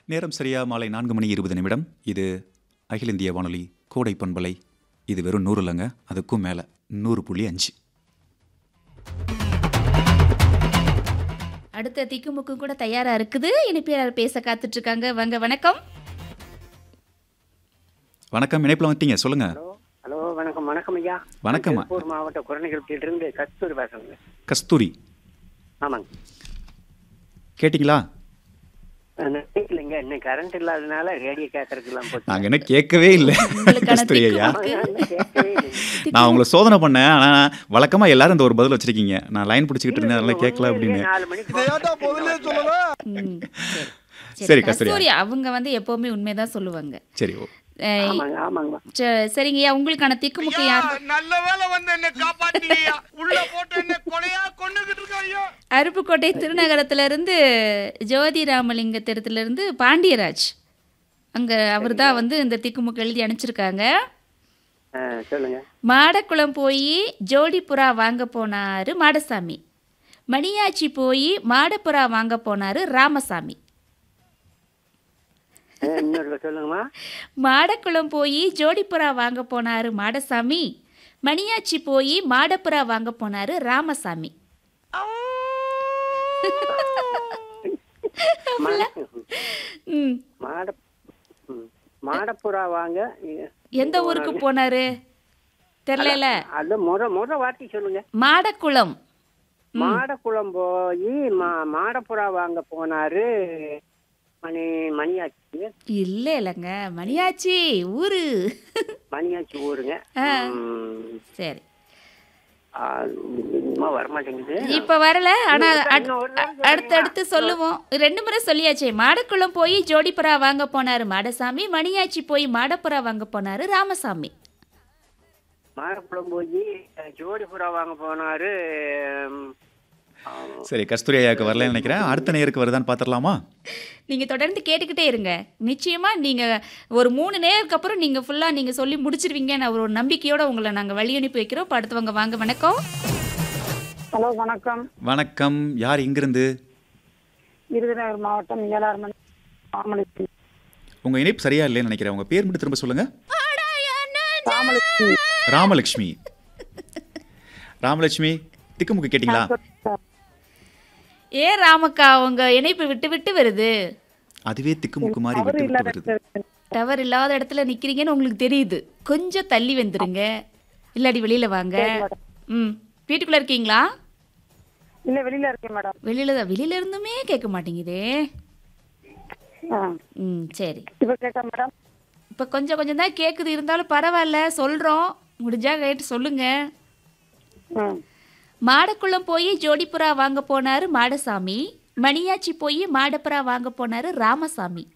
நேரம் சரியா மாலை நான்கு மணி இருபது நிமிடம் இது அகில இந்திய வானொலி கோடை பண்பலை இது வெறும் நூறு இல்லைங்க அதுக்கும் மேலே நூறு புள்ளி அஞ்சு அடுத்த திக்குமுக்கு கூட தயாரா இருக்குது இனிப்பியாளர் பேச காத்துட்டு இருக்காங்க வாங்க வணக்கம் வணக்கம் இணைப்பில் வந்துட்டீங்க சொல்லுங்க ஹலோ ஹலோ வணக்கம் வணக்கம் ஐயா வணக்கம்மா. திருப்பூர் மாவட்ட குரநிகழ்ச்சியிலிருந்து கஸ்தூரி பேசுறேங்க கஸ்தூரி ஆமாங்க கேட்டிங்களா இல்லைங்க இன்னும் கரண்ட் இல்லாதனால ரேடியோ கேட்கறதுலாம் போச்சு நாங்கள் என்ன கேட்கவே இல்லை உங்களுக்கான கஸ்தூரி ஐயா திக்குமுக்கு. இன்னும் கேட்கவே இல்லைங்க. நான் உங்களை சோதனை பண்ணேன் ஆனால் வழக்கமாக எல்லாரும் இந்த ஒரு பதில் வச்சிருக்கீங்க நான் லைன் பிடிச்சிக்கிட்டு இருந்தேன் அதெல்லாம் கேட்கல அப்படின்னு நாலு மணிக்கு phone ம், சரி. சரி, சரி கஸ்தூரி. கஸ்தூரி அவங்க வந்து எப்பவுமே உண்மைதான் சொல்லுவாங்க சரி ஓ அஹ், ஆமாங்க ஆமாங்க ச- சரிங்கய்யா உங்களுக்கான திக்குமுக்கு யார் நல்ல வேலை வந்து என்ன காப்பாத்தீங்க உள்ள போட்டு என்ன கொலையா கொண்டுகிட்டு இருக்க ஐயா அருப்புக்கோட்டை திருநகரத்திலிருந்து ஜோதி ராமலிங்கத்திடத்திலிருந்து பாண்டியராஜ் அங்கே அவர் தான் வந்து இந்த திக்குமுக்கு எழுதி அனுப்பிச்சிருக்காங்க ஆ, சொல்லுங்க மாடக்குளம் போய் ஜோடிப்புறா வாங்க போனாரு மாடசாமி மணியாச்சி போய் மாடப்புறா வாங்க போனாரு ராமசாமி ஆ, இன்னொரு சொல்லுங்கம்மா மாடக்குளம் போய் ஜோடிப்புறா வாங்க போனாரு மாடசாமி மணியாச்சி போய் மாடப்புறா வாங்க போனாரு ராமசாமி ம் மாட ம். மாடப்புறா வாங்க எந்த ஊருக்கு போனாரு தெரியல அது முத முத வார்த்தை சொல்லுங்க மாடக்குளம் மாடக்குளம் போய் மா மாடப்புறா வாங்க போனாரு மணி மணியாச்சி இல்ல இல்லைங்க மணியாச்சி ஊரு மணியாச்சி ஊருங்க ஆ. ம். சரி ஆ, இன்னுமா வரமாட்டேங்குது இப்ப வரல ஆனா அட்- இன்னும் ஒரு நாள் அடுத்தடுத்து சொல்லுவோம் ரெண்டு முறை சொல்லியாச்சே மாடக்குளம் போய் ஜோடிப்புறா வாங்க போனாரு மாடசாமி மணியாச்சி போய் மாடப்புறா வாங்க போனாரு ராமசாமி மாடக்குளம் போய் ஜோடிபுரா வாங்க போனாரு ம், ஆ, சரி கஸ்தூரி ஐயாவுக்கு வரலன்னு நினைக்கிறேன் அடுத்த நேருக்கு வருதான்னு பார்த்துடலாமா நீங்க தொடர்ந்து கேட்டுக்கிட்டே இருங்க நிச்சயமா நீங்க ஒரு மூணு நேருக்கு அப்புறம் நீங்க ஃபுல்லா நீங்க சொல்லி முடிச்சிருவீங்கன்னு ஒரு நம்பிக்கையோட உங்களை நாங்க வழி அனுப்பி வைக்கிறோம் இப்ப அடுத்தவங்க வாங்க வணக்கம் ஹலோ வணக்கம் வணக்கம் யார் இங்கிருந்து விருதுநகர் மாவட்டம் ஏழாறுமணி ராமலட்சுமி உங்கள் இணைப்பு சரியா இல்லைன்னு நினைக்கிறேன் உங்கள் பேர் மட்டும் திரும்ப சொல்லுங்கள் ராமலட்சுமி ராமலட்சுமி ராமலட்சுமி திக்குமுக்கு கேட்டிங்களா ஏ ராமக்கா உங்க இணைப்பு விட்டு விட்டு வருது அதுவே திக்குமுக்கு மாதிரி அவரு விட்டு விட்டு இல்லாத வருது இடத்துல டவர் இல்லாத இடத்துல நிக்கிறீங்கன்னு உங்களுக்கு தெரியுது கொஞ்சம் தள்ளி வந்துருங்க இல்லாடி வெளியில வாங்க ம் வீட்டுக்குள்ள இருக்கீங்களா இல்ல வெளியில இருக்கேன் மேடம் வெளியில தான் வெளியில இருந்துமே கேட்க மாட்டேங்குதே ஆ. ம் சரி இப்ப கேட்டா மேடம் இப்போ கொஞ்சம் கொஞ்சம் தான் கேட்குது இருந்தாலும் பரவாயில்ல சொல்கிறோம் முடிஞ்சா கேட்டு சொல்லுங்க ம். மாடக்குளம் போய் ஜோடிப்புறா வாங்க போனாரு மாடசாமி மணியாச்சி போய் மாடப்புறா வாங்க போனாரு ராமசாமி